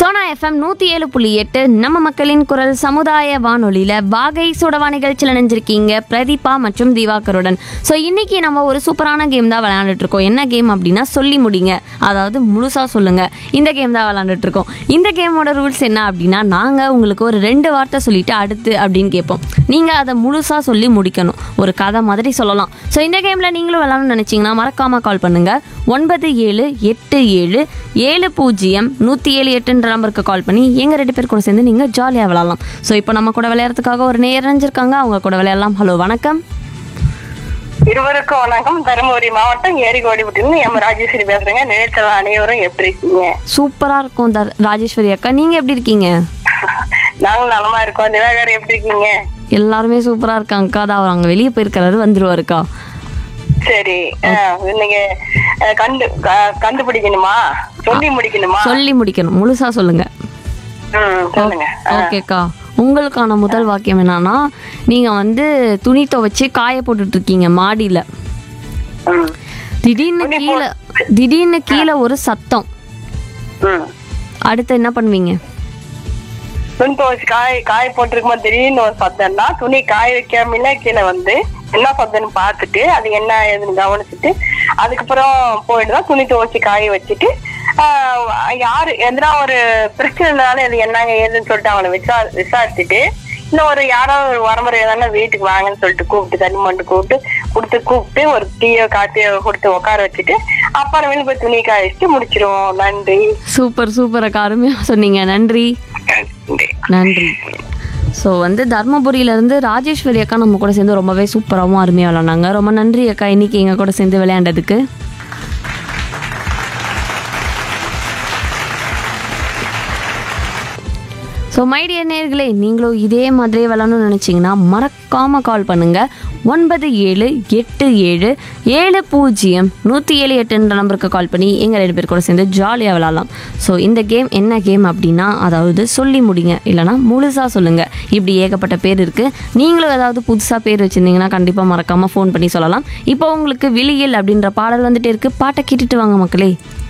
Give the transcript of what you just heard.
Sona FM நூற்றி ஏழு புள்ளி எட்டு நம்ம மக்களின் குரல் சமுதாய வானொலியில் வாகை சுடவா நிகழ்ச்சியில் நினைஞ்சிருக்கீங்க பிரதீபா மற்றும் திவாகருடன் ஸோ இன்னைக்கு நம்ம ஒரு சூப்பரான கேம் தான் விளையாண்டுட்டு இருக்கோம் என்ன கேம் அப்படின்னா சொல்லி முடிங்க அதாவது முழுசாக சொல்லுங்க இந்த கேம் தான் விளையாண்டுட்டு இருக்கோம் இந்த கேமோட ரூல்ஸ் என்ன அப்படின்னா நாங்கள் உங்களுக்கு ஒரு ரெண்டு வார்த்தை சொல்லிட்டு அடுத்து அப்படின்னு கேட்போம் நீங்கள் அதை முழுசாக சொல்லி முடிக்கணும் ஒரு கதை மாதிரி சொல்லலாம் ஸோ இந்த கேமில் நீங்களும் விளையாடணும்னு நினச்சிங்கன்னா மறக்காமல் கால் பண்ணுங்கள் ஒன்பது ஏழு எட்டு ஏழு ஏழு பூஜ்ஜியம் நூற்றி ஏழு எட்டுன்ற நம்பருக்கு கால் பண்ணி எங்கள் ரெண்டு பேர் கூட சேர்ந்து நீங்கள் ஜாலியாக விளையாடலாம் ஸோ இப்போ நம்ம கூட விளையாடுறதுக்காக ஒரு நேர் நினைஞ்சிருக்காங்க அவங்க கூட விளையாடலாம் ஹலோ வணக்கம் இருவருக்கும் வணக்கம் தருமபுரி மாவட்டம் ஏரிகோடிப்பட்டிருந்து எம் ராஜேஸ்வரி பேசுறேங்க நினைச்சல அனைவரும் எப்படி இருக்கீங்க சூப்பராக இருக்கும் தர் ராஜேஸ்வரி அக்கா நீங்கள் எப்படி இருக்கீங்க நாங்களும் நலமா இருக்கோம் திவாகர் எப்படி இருக்கீங்க எல்லாருமே சூப்பராக இருக்காங்கக்கா அதான் அவர் அங்கே வெளியே போயிருக்கிறாரு வந்துருவாருக்கா சரி அஹ், நீங்க அஹ், கண்டு க- கண்டுபிடிக்கணுமா சொல்லி முடிக்கணுமா சொல்லி முடிக்கணும் முழுசாக சொல்லுங்கள் ம், சொல்லுங்க ஓகேக்கா உங்களுக்கான முதல் வாக்கியம் என்னன்னா நீங்கள் வந்து துணி துவைச்சு காய போட்டுட்டு இருக்கீங்க மாடியில் ம், திடீர்னு கீழே திடீர்னு கீழே ஒரு சத்தம் ம். அடுத்து என்ன பண்ணுவீங்க துணி துவைச்சு காய காய போட்டிருக்கும்போது திடீர்னு ஒரு சத்தம்னா துணி காய வைக்காமல கீழே வந்து என்ன சத்தம்னு பார்த்துட்டு அது என்ன ஏதுன்னு கவனிச்சுட்டு அதுக்கப்புறம் போயிட்டு தான் துணி துவைச்சு காய வச்சுட்டு ஆஹ், யாரு எதனா ஒரு பிரச்சனைனால இது என்னங்க ஏதுன்னு சொல்லிட்டு அவனை விசாரி விசாரிச்சுட்டு இன்னும் ஒரு யாரோ ஒரு வரமுறை எதனா வீட்டுக்கு வாங்கன்னு சொல்லிட்டு கூப்பிட்டு தண்ணி மண்டு கூப்பிட்டு கொடுத்து கூப்பிட்டு ஒரு டீயோ காட்டியோ கொடுத்து உட்கார வச்சுட்டு அப்புறமேல போய் துணி காய வச்சுட்டு முடிச்சிருவோம் நன்றி சூப்பர் சூப்பர் அக்கா அருமையாக சொன்னீங்க நன்றி நன்றி நன்றி ஸோ வந்து தர்மபுரியிலேருந்து ராஜேஸ்வரி அக்கா நம்ம கூட சேர்ந்து ரொம்பவே சூப்பராகவும் அருமையாக விளாண்டாங்க ரொம்ப நன்றி அக்கா இன்னைக்கு எங்கள் கூட சேர்ந்து விளையாண்டதுக்கு ஸோ மைடியர் நேர்களே நீங்களும் இதே மாதிரி விளாடணும்னு நினச்சிங்கன்னா மறக்காமல் கால் பண்ணுங்கள் ஒன்பது ஏழு எட்டு ஏழு ஏழு பூஜ்ஜியம் நூற்றி ஏழு எட்டுன்ற நம்பருக்கு கால் பண்ணி எங்கள் ரெண்டு பேர் கூட சேர்ந்து ஜாலியாக விளாட்லாம் ஸோ இந்த கேம் என்ன கேம் அப்படின்னா அதாவது சொல்லி முடிங்க இல்லைனா முழுசாக சொல்லுங்கள் இப்படி ஏகப்பட்ட பேர் இருக்குது நீங்களும் ஏதாவது புதுசாக பேர் வச்சுருந்தீங்கன்னா கண்டிப்பாக மறக்காமல் ஃபோன் பண்ணி சொல்லலாம் இப்போ உங்களுக்கு விழியல் அப்படின்ற பாடல் வந்துட்டே இருக்குது பாட்டை கேட்டுட்டு வாங்க மக்களே